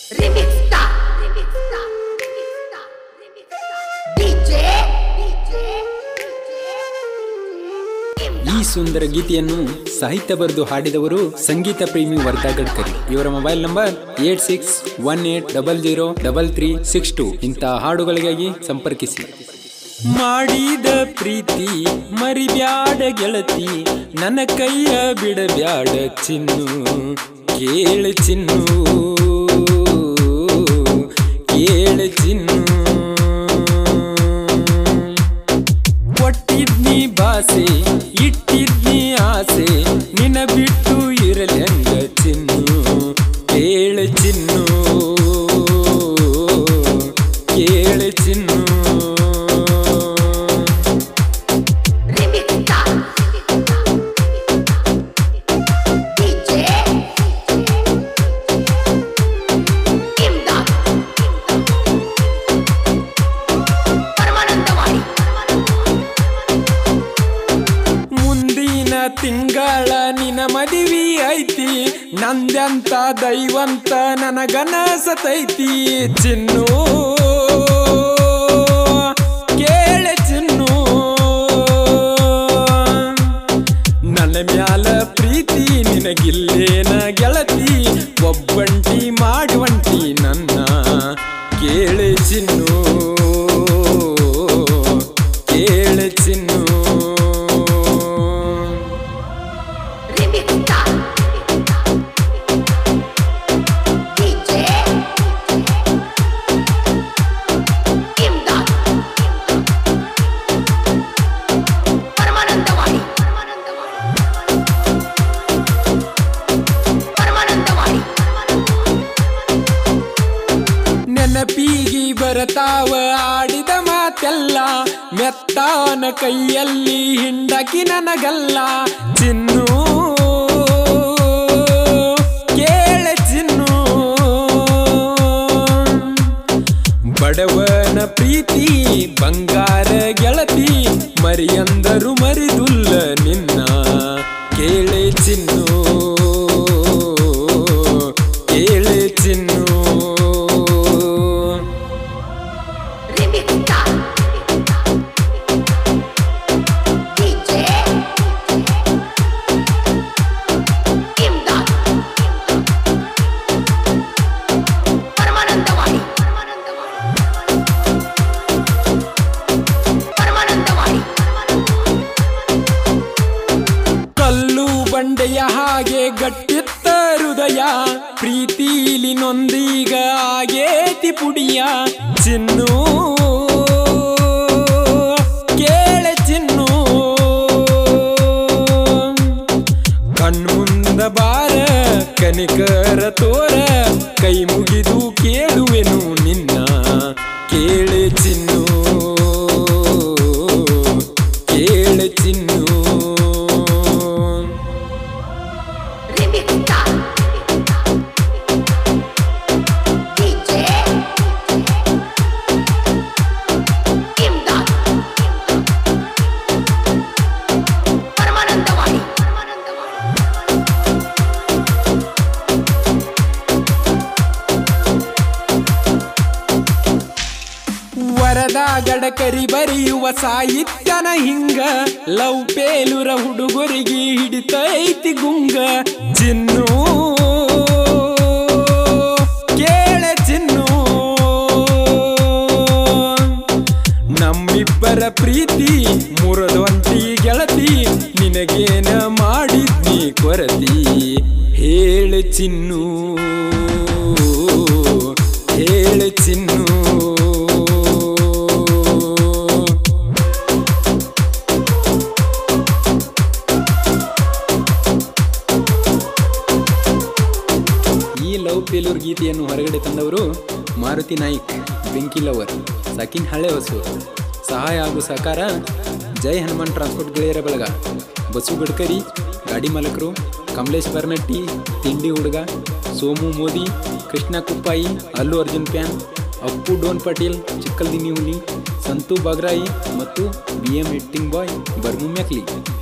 Remixta, remixta, remixta, remixta. DJ, DJ, ಈ ಸುಂದರ ಗೀತೆಯನ್ನು ಸಾಹಿತ್ಯ ಬರೆದು ಹಾಡಿದವರು ಸಂಗೀತ ಪ್ರೇಮಿ ವರ್ಧಾ ಗಡ್ಕರಿ ಇವರ mobile number eight six one eight double zero double three six two ಇಂತಹ ಹಾಡುಗಳಿಗಾಗಿ ಸಂಪರ್ಕಿಸಿ ಮಾಡಿದ ಪ್ರೀತಿ ಮರಿಬ್ಯಾಡ ಗೆಳತಿ ನನ್ನ ಕೈಯ ಬಿಡಬ್ಯಾಡ ಚಿನ್ನು ಕೇಳ ಚಿನ್ನು ಕೇಳ ಚಿನ್ನು ಕೊಟ್ಟಿದ್ನಿ ಬಾಸೆ ಇಟ್ಟಿದ್ನಿ ಆಸೆ ನಿನ ಬಿಟ್ಟು ಇರಲೆಂಗ ಚಿನ್ನು ಕೇಳ ಚಿನ್ನು ಕೇಳ ಚಿನ್ನು remixta. DJ, Imdad. ಪರಮಾನಂದವಾಡಿ ಮುಂದಿನ ತಿಂಗಳ ನಿನ ಮದುವೆ ಐತಿ ನಂದ್ಯಂತ ದೈವಂತ ನನಗನಸತೈತಿ ಚಿನ್ನು ಕೇಳ ಚಿನ್ನು ನನ್ನ ಮ್ಯಾಲ ಪ್ರೀತಿ ನಿನಗಿಲ್ಲೇನ ಗೆಳತಿ ಒಬ್ಬಂಟಿ ಮಾಡುವಂಟಿ ನನ್ನ ಕೇಳ ಚಿನ್ನು ಕೇಳ ಚಿನ್ನು remixta. DJ, Imdad. Paramanandawadi Paramanandawadi ನೆನಪಿಗಿ ಬರತಾವ ಆಡಿದ ಮಾತೆಲ್ಲ ಮೆತ್ತಾನ ಕೈಯಲ್ಲಿ ಹಿಂಡಕಿ ನನಗಲ್ಲ ಚಿನ್ನು ಕೇಳ ಚಿನ್ನು ಬಡವನ ಪ್ರೀತಿ ಬಂಗಾರ ಗೆಳತಿ ಮರಿಯಂದರು ಮರಿದುಲ್ಲ ನಿನ್ನ ಕೇಳೆ ಚಿನ್ನು ಕೇಳೆ ಚಿನ್ನು remixta. DJ, Imdad. Paramanandawadi Paramanandawadi ಕಲ್ಲು ಬಂಡೆಯ ಹಾಗೆ ಗಟ್ಟಿತ್ತ ಹೃದಯ ಪ್ರೀತಿಲಿ ನೊಂದೀಗ ಆಗೇತಿ ಪುಡಿಯ ಚಿನ್ನು ಕೇಳ ಚಿನ್ನು ಕಣ್ಮುಂದ ಬಾರ ಕನಿಕರ ತೋರ ಕೈ ಮುಗಿದು ಕೇಳುವೆನು ನಿನ್ನ ಕೇಳೆ ಚಿನ್ನು ಕೇಳ ಚಿನ್ನು remixta. DJ, Imdad. ಪರಮಾನಂದವಾಡಿ ವರದ ಗಡಕರಿ ಬರೆಯುವ ಸಾಹಿತ್ಯನ ಹಿಂಗ ಲವ್ ಪೇಲುರ ಹುಡುಗರಿಗೆ ಹಿಡಿತೈತಿ ಗುಂಗ ಚಿನ್ನು ಕೇಳ ಚಿನ್ನು ನಮ್ಮಿಬ್ಬರ ಪ್ರೀತಿ ಮುರದೊಂಟಿ ಗೆಳತಿ ನಿನಗೇನ ಮಾಡಿದ್ನಿ ಕೊರತಿ ಹೇಳ ಚಿನ್ನು ಹೇಳ ಚಿನ್ನು ಈ ಲವ್ ಫೇಲ್ಯೂರ್ ಗೀತೆಯನ್ನು ಹೊರಗಡೆ ತಂದವರು ಮಾರುತಿ ನಾಯ್ಕ್ ಬೆಂಕಿ ಲವರ್ ಸಕಿನ್ ಹಳೆ ಹೊಸೂರು ಸಹಾಯ ಹಾಗೂ ಸಹಕಾರ ಜೈ ಹನುಮಾನ್ ಟ್ರಾನ್ಸ್ಪೋರ್ಟ್ ಗೆಳೆಯರ ಬಳಗ ಬಸು ಗಡ್ಕರಿ ಗಾಡಿ ಮಾಲಕರು ಕಮಲೇಶ್ ಬರ್ನಟ್ಟಿ ತಿಂಡಿ ಹುಡುಗ ಸೋಮು ಮೋದಿ ಕೃಷ್ಣ ಕುಪ್ಪಾಯಿ ಅಲ್ಲು ಅರ್ಜುನ್ ಪ್ಯಾನ್ ಅಪ್ಪು ಡೋನ್ ಪಟೇಲ್ ಚಿಕ್ಕಲ್ದಿನಿ ಹುಲಿ ಸಂತು ಬಾಗ್ರಾಯಿ ಮತ್ತು ಬಿ ಎಂ ಎಟ್ಟಿಂಗ್ ಬಾಯ್ ಬರ್ಮು ಮೆಕ್ಲಿ